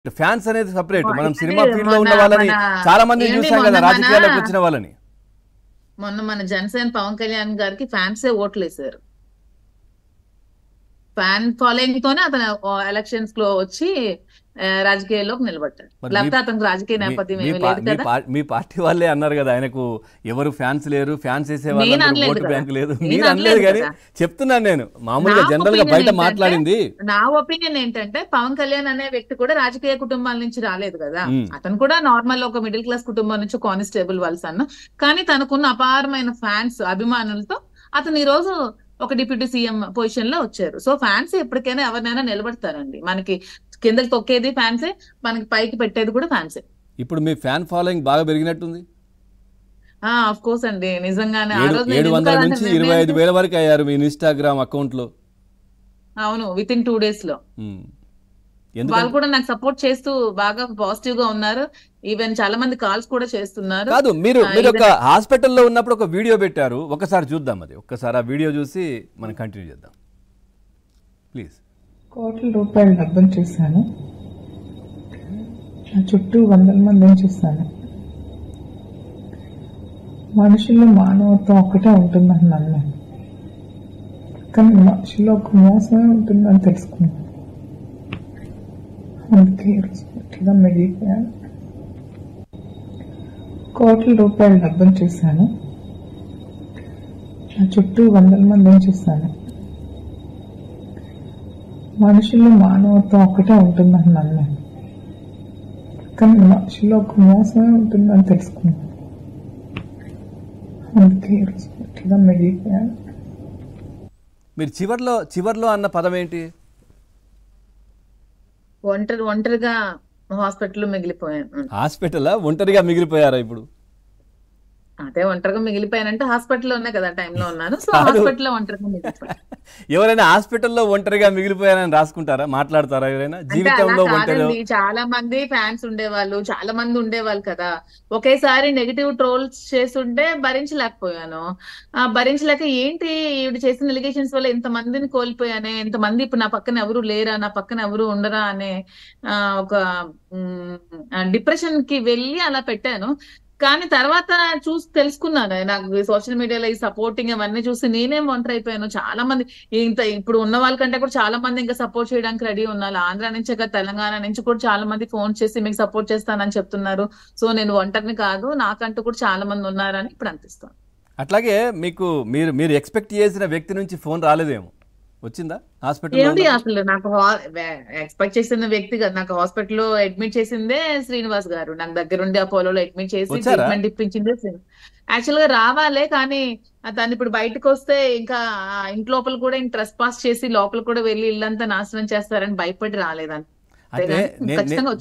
Fans అనేది separate మనం అంటే సినిమా ఫీల్డ్ లో ఉన్న మన- వాళ్ళని మన- చాలా మందిని ఏమండి చూసాం కదా మొన్న మన- రాజకీయాల్లోకి వచ్చిన వాళ్ళని మొన్న మన జనసేన పవన్ కళ్యాణ్ గారికి ఫ్యాన్సే ఓట్లు వేశారు ఫ్యాన్ ఫాలోయింగ్ తోనే అతను ఎలక్షన్స్ లో వచ్చి ఆ, రాజకీయాల్లోకి నిలబడ్డాడు మరి లేకపోతే మీ- అతనికి రాజకీయ మీ- నేపథ్యం మీ ఏమీ పా- లేదు మీ కదా పా- మీ పార్టీ వాళ్ళే అన్నారు కదా ఆయనకు ఎవరు ఫ్యాన్స్ లేరు ఫ్యాన్స్ వేసే వాళ్ళందరూ అనలేదు ఓటు కదా. బ్యాంక్ లేదు నేను మీరు అనలేదు అనలేదు కానీ కదా. చెప్తున్నాను నేను మామూలుగా నా జనరల్ గా opinion బయట ఏంటంటే- మాట్లాడింది నా ఒపీనియన్ ఏంటంటే పవన్ కళ్యాణ్ అనే వ్యక్తి కూడా రాజకీయ కుటుంబాల నుంచి రాలేదు కదా మ్మ్. అతను కూడా నార్మల్ ఒక మిడిల్ క్లాస్ కుటుంబం నుంచి కానిస్టేబుల్ వాళ్ళ సన్న కానీ తనకున్న అపారమైన ఫ్యాన్స్ అభిమానులతో అతను ఈ రోజు ఒక డిప్యూటీ సీఎం పొజిషన్ లో వచ్చారు సో ఫ్యాన్స్ ఎప్పటికైనా ఎవరినైనా నిలబడతారండి మనకి కిందకి తొక్కేది ఫ్యాన్సే మనకి పైకి పెట్టేది కూడా ఫ్యాన్సే ఇప్పుడు మీ ఫ్యాన్ ఫాలోయింగ్ బాగా పెరిగినట్టుంది ఆ ఆఫ్ కోర్స్ అండి నిజంగానే ఆ ఏడు రోజు నేను ఏడు వందల ఎందుకు నుంచి అలాంటి ఇరవై ఐదు నిర్ణయం వేల వరకు అయ్యారు మీ ఇన్స్టాగ్రామ్ అకౌంట్ లో అవును విత్ ఇన్ టూ డేస్ లో ఉమ్. వాళ్ళు ఎందుకంటే కూడా నాకు సపోర్ట్ చేస్తూ బాగా పాజిటివ్ గా ఉన్నారు ఈవెన్ చాలా మంది కాల్స్ కూడా చేస్తున్నారు కాదు మీరు ఆ, మీరు ఒక ఈవెన్ హాస్పిటల్లో ఉన్నప్పుడు ఒక వీడియో పెట్టారు ఒకసారి చూద్దాం అది ఒక్కసారి ఆ వీడియో చూసి మనం కంటిన్యూ చేద్దాం ప్లీజ్ కోట్ల రూపాయలు డబ్బులు చూశాను నా చుట్టూ వందల మందిని చూశాను మనుషుల్లో మానవత్వం ఒక్కటే ఉంటుందని నమ్మాను కానీ మనుషుల్లో ఒక మోసమే ఉంటుందని తెలుసుకున్నాను అందుకే ఈరోజు గట్టిగా మిగిలిపోయాను కోట్ల రూపాయలు డబ్బులు చూశాను నా చుట్టూ వందల మందిని చూశాను మనుషుల్లో మానవత్వం ఒక్కటే ఉంటుందని నమ్మాను కానీ మనుషుల్లో ఒక మోసమే ఉంటుందని తెలుసుకున్నాను అందుకే ఈరోజు గట్టిగా మిగిలిపోయాను మీరు చివర్లో చివర్లో అన్న పదం ఏంటి ఒంటరి ఒంటరిగా హాస్పిటల్ మిగిలిపోయాను హాస్పిటల్ ఒంటరిగా మిగిలిపోయారా ఇప్పుడు అదే ఒంటరిగా మిగిలిపోయానంటే హాస్పిటల్ ఉన్నాయి కదా టైంలో ఉన్నాను సో కాదు. హాస్పిటల్ ఒంటరిగా మిగిలిపోయాను ఎవరైనా హాస్పిటల్లో ఒంటరిగా మిగిలిపోయారని రాసుకుంటారా మాట్లాడతారా ఎవరైనా అంటే అలా జీవితంలో ఒంటరి కాదండి చాలా మంది ఫ్యాన్స్ ఉండేవాళ్ళు చాలా మంది ఉండేవాళ్ళు కదా ఒకేసారి నెగిటివ్ ట్రోల్స్ చేస్తుంటే భరించలేకపోయాను ఆ భరించలేక ఏంటి ఈవిడ చేసిన ఎలిగేషన్స్ వల్ల ఇంత మందిని కోల్పోయానే ఇంత మంది ఇప్పుడు నా పక్కన ఎవరు లేరా నా పక్కన ఎవరు ఉండరా అనే ఆ, ఒక డిప్రెషన్ కి వెళ్ళి అలా పెట్టాను కానీ తర్వాత చూసి తెలుసుకున్నాను నాకు సోషల్ మీడియాలో ఈ సపోర్టింగ్ అవన్నీ చూసి నేనేం ఒంటరి అయిపోయాను చాలా మంది ఇంత ఇప్పుడు ఉన్న వాళ్ళకంటే కూడా చాలా మంది ఇంకా సపోర్ట్ చేయడానికి రెడీ ఉన్నారు ఆంధ్ర నుంచి ఇంకా తెలంగాణ నుంచి కూడా చాలా మంది ఫోన్ చేసి మీకు సపోర్ట్ చేస్తానని చెప్తున్నారు సో నేను ఒంటరిని కాదు నాకంటూ కూడా చాలా మంది ఉన్నారని ఇప్పుడు అనిపిస్తుంది అట్లాగే మీకు మీరు మీరు ఎక్స్పెక్ట్ చేసిన వ్యక్తి నుంచి ఫోన్ రాలేదేమో వచ్చిందా హాస్పిటల్లో ఏమిటి ఉన్నప్పుడు? అసలు నాకు ఎక్స్పెక్ట్ చేసిన వ్యక్తి కదా నాకు హాస్పిటల్లో అడ్మిట్ చేసిందే శ్రీనివాస్ గారు నాకు దగ్గరుండి అపోలోలో అడ్మిట్ చేసి వచ్చారా? ట్రీట్మెంట్ ఇప్పించిందే యాక్చువల్ గా రావాలే కానీ తను ఇప్పుడు బయటకు వస్తే ఇంకా ఆ ఇంటి లోపల కూడా ఇంక ట్రెస్ పాస్ చేసి లోపల కూడా వెళ్ళి ఇల్లంతా నాశనం చేస్తారని భయపడి రాలేదని అంటే అంతేగాని నే- నే- ఖచ్చితంగా